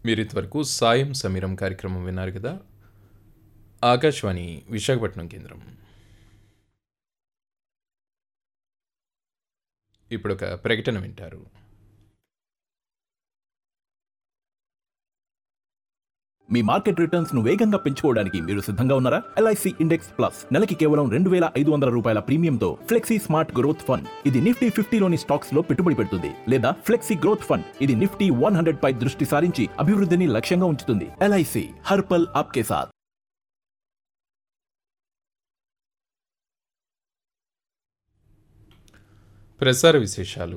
మీరు ఇంతవరకు సాయం సమీరం కార్యక్రమం విన్నారు కదా ఆకాశవాణి విశాఖపట్నం కేంద్రం ఇప్పుడు ఒక ప్రకటన వింటారు మీ మార్కెట్ రిటర్న్స్ ను వేగంగా పెంచుకోవడానికి మీరు సిద్ధంగా ఉన్నారా ఎల్ఐసి ఇండెక్స్ ప్లస్ నెలకి కేవలం రెండు వేల ఐదు వందల రూపాయల ప్రీమియంతో ఫ్లెక్సీ స్మార్ట్ గ్రోత్ ఫండ్ ఇది నిఫ్టీ ఫిఫ్టీలోని స్టాక్స్ లో పెట్టుబడి పెడుతుంది లేదా ఫ్లెక్సీ గ్రోత్ ఫండ్ ఇది నిఫ్టీ వన్ హండ్రెడ్ పై దృష్టి సారించి అభివృద్ధిని లక్ష్యంగా ఉంచుతుంది ఎల్ఐసి హర్పల్ ఆప్కే సాత్ ప్రసార విశేషాలు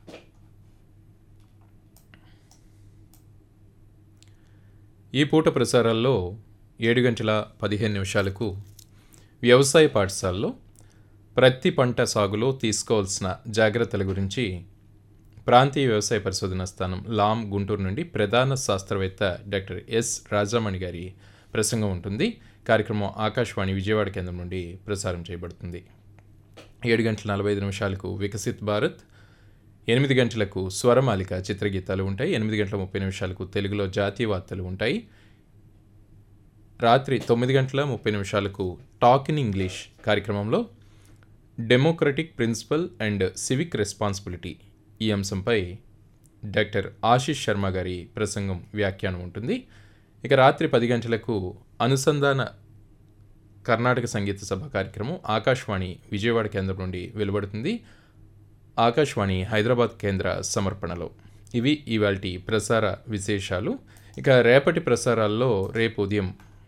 ఈ పూట ప్రసారాల్లో ఏడు గంటల పదిహేను నిమిషాలకు వ్యవసాయ పాఠశాలలో ప్రతి పంట సాగులో తీసుకోవాల్సిన జాగ్రత్తల గురించి ప్రాంతీయ వ్యవసాయ పరిశోధన స్థానం లామ్ గుంటూరు నుండి ప్రధాన శాస్త్రవేత్త డాక్టర్ ఎస్ రాజామణి గారి ప్రసంగం ఉంటుంది కార్యక్రమం ఆకాశవాణి విజయవాడ కేంద్రం నుండి ప్రసారం చేయబడుతుంది ఏడు గంటల నలభై ఐదు నిమిషాలకు వికసిత్ భారత్ ఎనిమిది గంటలకు స్వరమాలిక చిత్రగీతాలు ఉంటాయి ఎనిమిది గంటల ముప్పై నిమిషాలకు తెలుగులో జాతీయ వార్తలు ఉంటాయి రాత్రి తొమ్మిది గంటల ముప్పై నిమిషాలకు టాక్ ఇన్ ఇంగ్లీష్ కార్యక్రమంలో democratic principle and civic responsibility ఈ అంశంపై డాక్టర్ ఆశిష్ శర్మ గారి ప్రసంగం వ్యాఖ్యానం ఉంటుంది ఇక రాత్రి పది గంటలకు అనుసంధాన కర్ణాటక సంగీత సభ కార్యక్రమం ఆకాశవాణి విజయవాడ కేంద్రం నుండి వెలువడుతుంది ఆకాశవాణి హైదరాబాద్ కేంద్ర సమర్పణలో ఇవి ఇవాల్టి ప్రసార విశేషాలు ఇక రేపటి ప్రసారాల్లో రేపు ఉదయం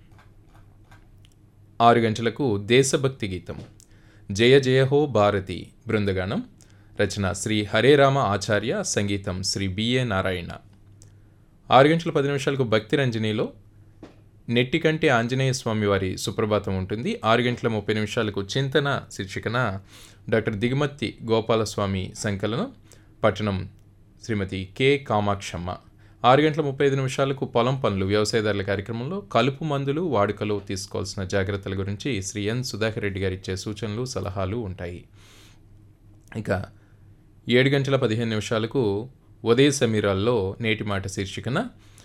ఆరు గంటలకు దేశభక్తి గీతం జయ జయ హో భారతి బృందగానం రచన శ్రీ హరే రామ ఆచార్య సంగీతం శ్రీ బిఏ నారాయణ ఆరు గంటల పది నిమిషాలకు భక్తి రంజనీలో నెట్టికంటి ఆంజనేయ స్వామి వారి సుప్రభాతం ఉంటుంది ఆరు గంటల ముప్పై నిమిషాలకు చింతన శీర్షికన డాక్టర్ దిగుమత్తి గోపాలస్వామి సంకలనం పట్టణం శ్రీమతి కె కామాక్షమ్మ ఆరు గంటల ముప్పై ఐదు నిమిషాలకు పొలం పనులు వ్యవసాయదారుల కార్యక్రమంలో కలుపు మందులు వాడుకలో తీసుకోవాల్సిన జాగ్రత్తల గురించి శ్రీ ఎన్ సుధాకర్ రెడ్డి గారు ఇచ్చే సూచనలు సలహాలు ఉంటాయి ఇక ఏడు గంటల పదిహేను నిమిషాలకు ఉదయ సమీరాల్లో నేటి మాట శీర్షికన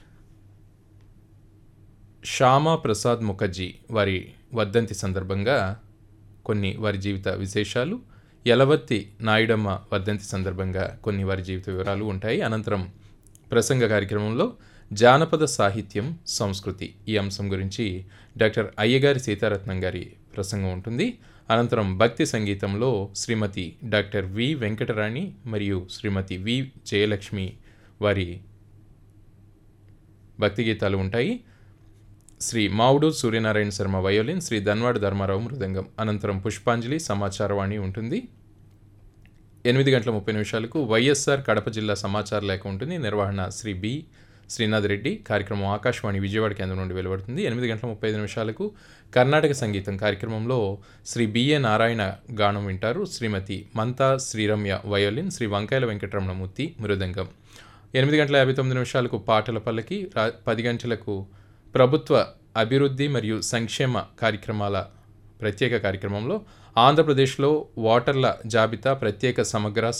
శ్యామా ప్రసాద్ ముఖర్జీ వారి వర్ధంతి సందర్భంగా కొన్ని వారి జీవిత విశేషాలు యలవర్తి నాయుడమ్మ వర్ధంతి సందర్భంగా కొన్ని వారి జీవిత వివరాలు ఉంటాయి అనంతరం ప్రసంగ కార్యక్రమంలో జానపద సాహిత్యం సంస్కృతి ఈ అంశం గురించి డాక్టర్ అయ్యగారి సీతారత్నం గారి ప్రసంగం ఉంటుంది అనంతరం భక్తి సంగీతంలో శ్రీమతి డాక్టర్ వి వెంకటరాణి మరియు శ్రీమతి వి జయలక్ష్మి వారి భక్తి గీతాలు ఉంటాయి శ్రీ మావుడు సూర్యనారాయణ శర్మ వయోలిన్ శ్రీ ధన్వాడ ధర్మారావు మృదంగం అనంతరం పుష్పాంజలి సమాచారవాణి ఉంటుంది ఎనిమిది గంటల ముప్పై నిమిషాలకు వైఎస్ఆర్ కడప జిల్లా సమాచార లేఖ ఉంటుంది నిర్వహణ శ్రీ బి శ్రీనాథ్ రెడ్డి కార్యక్రమం ఆకాశవాణి విజయవాడ కేంద్రం నుండి వెలువడుతుంది ఎనిమిది గంటల ముప్పై ఐదు నిమిషాలకు కర్ణాటక సంగీతం కార్యక్రమంలో శ్రీ బిఏ నారాయణ గానం వింటారు శ్రీమతి మంతా శ్రీరమ్య వయోలిన్ శ్రీ వంకాయల వెంకటరమణమూర్తి మృదంగం ఎనిమిది గంటల యాభై తొమ్మిది నిమిషాలకు పాటల పల్లకి రా పది గంటలకు ప్రభుత్వ అభివృద్ధి మరియు సంక్షేమ కార్యక్రమాల ప్రత్యేక కార్యక్రమంలో ఆంధ్రప్రదేశ్లో ఓటర్ల జాబితా ప్రత్యేక సమగ్ర